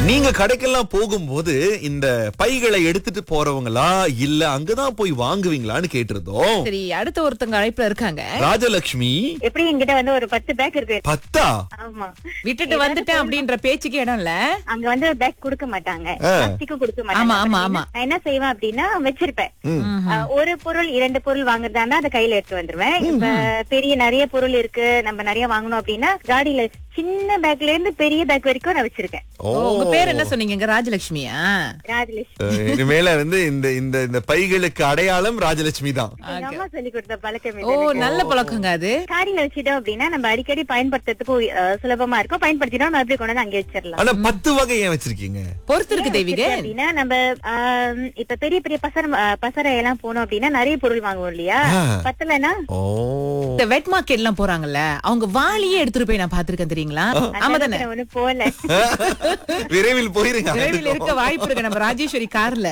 நீங்க கடைக்கெல்லாம் போகும்போது இந்த பைகளை எடுத்துட்டு போறவங்களா இல்ல அங்கதான் போய் வாங்குவீங்களான்னு கேட்டிருந்தோம் சரி அடுத்த ஒருத்தங்க அழைப்புல இருக்காங்க ராஜலட்சுமி எப்படி என்கிட்ட வந்து ஒரு பத்து பேக் இருக்கு பத்தா ஆமா விட்டுட்டு வந்துட்டேன் அப்படின்ற பேச்சுக்கு இடம் இல்ல அங்க வந்து பேக் கொடுக்க மாட்டாங்க பிளாஸ்டிக்கும் கொடுக்க ஆமா, மாட்டாங்க ஆமா, அப்ப ஆமா. நான் என்ன செய்வேன் அப்படின்னா வச்சிருப்பேன் அஹ், ஒரு பொருள் இரண்டு பொருள் வாங்குறதா இருந்தா அதை கையில எடுத்து வந்துருவேன் இப்ப பெரிய நிறைய பொருள் இருக்கு நம்ம நிறைய வாங்கணும் அப்படின்னா காடியில சின்ன பேக்ல இருந்து பெரிய பேக் வரைக்கும் நான் வச்சிருக்கேன் ஓ ஓ, உங்க பேர் என்ன சொன்னீங்க ராஜலட்சுமியா ராஜலட்சுமி அஹ், இனிமேல வந்து இந்த இந்த இந்த பைகளுக்கு அடையாளம் ராஜலட்சுமி தான் எங்க அம்மா சொல்லி கொடுத்த பழக்கம் ஓ இது எனக்கு. நல்ல பழக்கங்க அது காரில வச்சிட்டோம் அப்படின்னா நம்ம அடிக்கடி பயன்படுத்துறதுக்கு அஹ், சுலபமா இருக்கும் பயன்படுத்திட்டோம் மறுபடியும் கொண்டு வந்து அங்கே வச்சிடலாம் ஆனா பத்து வகை ஏன் வச்சிருக்கீங்க பொறுத்து இருக்கு தெய்வீக அப்படின்னா நம்ம ஆம், இப்ப பெரிய பெரிய பசர பசரை எல்லாம் போனோம் அப்படின்னா நிறைய பொருள் வாங்குவோம் இல்லையா ஆ. பத்தலன்னா ஓ இந்த வெட் மார்க்கெட் எல்லாம் போறாங்கல்ல அவங்க வாளியே எடுத்துட்டு போய் நான் பாத்திருக்கேன் தெரியுங்களா ஆமா தானே ஒண்ணு போல விரைவில் போயிருங்க விரைவில் இருக்க வாய்ப்பு இருக்கு நம்ம ராஜேஸ்வரி கார்ல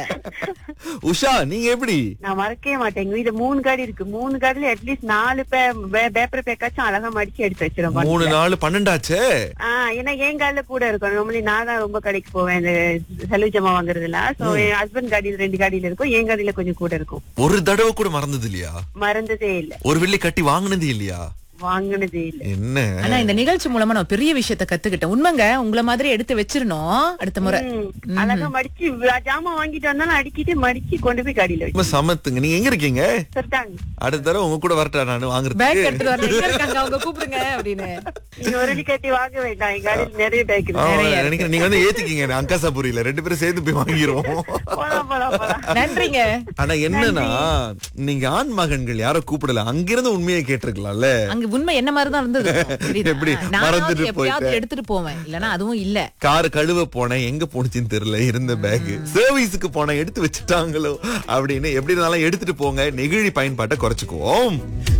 உஷா நீங்க எப்படி நான் மறக்கவே மாட்டேன் எங்க வீட்டுல மூணு காடி இருக்கு மூணு காடில அட்லீஸ்ட் நாலு பேப்பர் பேக்காச்சும் அழகா மடிச்சு எடுத்து வச்சிருவோம் மூணு நாலு பன்னெண்டாச்சே ஆஹ் ஏன்னா என் காலில கூட இருக்கும் நார்மலி நான் தான் ரொம்ப கடைக்கு போவேன் இந்த செலவு ஜமா வாங்குறதுல சோ என் ஹஸ்பண்ட் காடியில ரெண்டு காடியில இருக்கும் என் காடியில கொஞ்சம் கூட இருக்கும் ஒரு தடவை கூட மறந்தது இல்லையா மறந்ததே இல்ல ஒரு வெள்ளி கட்டி வாங்குனது இல்லையா வாங்குனதே இல்ல என்ன ஆனா இந்த நிகழ்ச்சி மூலமா நான் பெரிய விஷயத்த கத்துக்கிட்டேன் உண்மைங்க உங்களை மாதிரி எடுத்து வச்சிரணும் அடுத்த முறை ம், அழகா மடிச்சு ஜாமான் வாங்கிட்டு வந்தாலும் அடிக்கிட்டு மடிச்சு கொண்டு போய் காடியில ரொம்ப வச்சு சமத்துங்க நீங்க எங்க இருக்கீங்க சொல்லிட்டாங்க அடுத்த தடவை உங்க கூட வரட்டா நானு பேக் வாங்குறதுக்கு எடுத்துட்டு வரல எங்க இருக்காங்க அவங்க கூப்பிடுங்க அப்படின்னு நீங்க ஒரு அடி கட்டி வாங்க வேண்டாம் என் காடியில நிறைய பேக் ஆமா, இருக்கு நினைக்கிறேன் நீங்க வந்து ஏத்திக்கிங்க அங்காசாபுரியில ரெண்டு பேரும் சேர்ந்து போய் வாங்கிருவோம் போலாம் போலாம் போலாம் நன்றிங்க ஆனா என்னன்னா நீங்க ஆண் மகன்கள் யாரோ கூப்பிடல அங்கிருந்து உண்மையை கேட்டிருக்கலாம்ல அங்க உண்மை என்ன மாதிரி தான் இருந்தது புரியுதா? எப்படி? நானாவது மறந்துட்டு எப்பயாவது போயிட்டேன். எடுத்துட்டு போவேன் இல்லனா அதுவும் இல்ல கார் கழுவ போனேன் எங்க போனுச்சுன்னு தெரியல இருந்த பேக் சர்வீஸுக்கு போனேன் எடுத்து வச்சுட்டாங்களோ அப்படின்னு எப்படி இருந்தாலும் எடுத்துட்டு போங்க நெகிழி பயன்பாட்டை குறைச்சுக்குவோம்